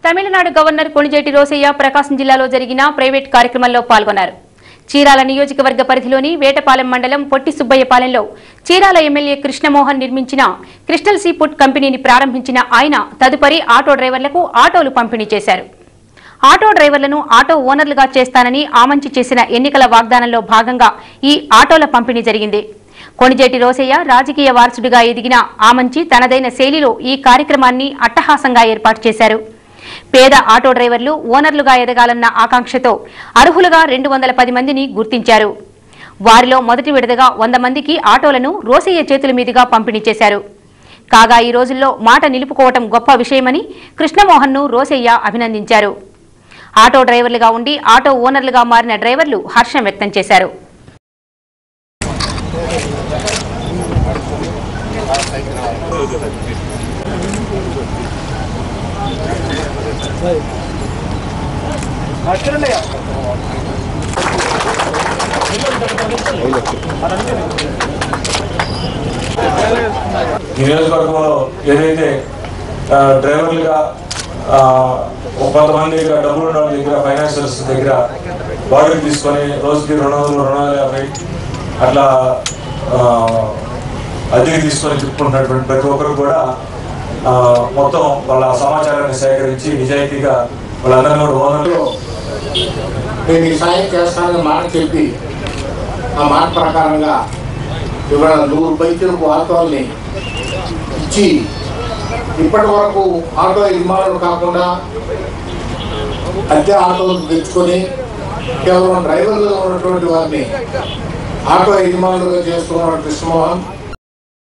Tamil Nadu governor Konijeti Rosaiah Prakasam జిల్లాలో జరిగిన private కార్యక్రమంలో పాల్గొన్నారు చీరాల నియోజకవర్గ పరిధిలోని వేటపాలెం మండలం పొట్టి సుబ్బయ్యపాలెంలో చీరాల ఎమ్మెల్యే కృష్ణమోహన్ నిర్మించిన క్రిస్టల్ సీ ఫుడ్ కంపెనీని ప్రారంభించిన ఆయన తదుపరి ఆటో డ్రైవర్లకు ఆటోలు పంపిణీ చేశారు ఆటో డ్రైవర్లను ఆటో ఓనర్లుగా చేస్తానని ఆమంచి చేసిన ఎన్నికల వాగ్దానంలో భాగంగా ఈ ఆటోల పంపిణీ జరిగింది కొణిజేటి రోసయ్య రాజకీయ వారసుడిగా ఎదిగిన ఆమంచి తనదైన శైలిలో ఈ కార్యక్రమాన్ని అట్టహాసంగా ఏర్పాటు చేశారు పేద ఆటో డ్రైవర్లు ఓనర్లుగా ఎదగాలన్న ఆకాంక్షతో అర్హులుగా రెండు వందల పది మందిని గుర్తించారు వారిలో మొదటి విడతగా వంద మందికి ఆటోలను రోసయ్య చేతుల మీదుగా పంపిణీ చేశారు కాగా ఈ రోజుల్లో మాట నిలుపుకోవటం గొప్ప విషయమని కృష్ణమోహన్ను రోసయ్య అభినందించారు ఆటో డ్రైవర్లుగా ఉండి ఆటో ఓనర్లుగా మారిన డ్రైవర్లు హర్షం వ్యక్తం చేశారు ఈ నియోజకవర్గంలో ఏదైతే ఆ, డ్రైవర్లుగా ఆ, ఒక కొంతమంది దగ్గర డబ్బులు ఉన్న వాళ్ళ దగ్గర ఫైనాన్షియల్స్ దగ్గర బాడీలు తీసుకొని రోజుకి రెండు వందలు రెండు వందల యాభై అట్లా ఆ, అద్దెకి తీసుకొని చెప్పుకుంటున్నటువంటి ప్రతి ఒక్కరు కూడా ఆ, మొత్తం వాళ్ళ సమాచారాన్ని సేకరించి నిజాయితీగా వాళ్ళందరినీ కూడా ఓనర్లు నేను ఈ సాయం చేస్తానని మాట చెప్పి ఆ మాట ప్రకారంగా ఇవాళ నూరు బైకులకు ఆటోల్ని ఇచ్చి ఇప్పటి వరకు ఆటో యజమానులు కాకుండా అద్దె ఆటోలు తెచ్చుకొని కేవలం డ్రైవర్లుగా ఉన్నటువంటి వారిని ఆటో యజమానులుగా చేస్తున్న కృష్ణమోహన్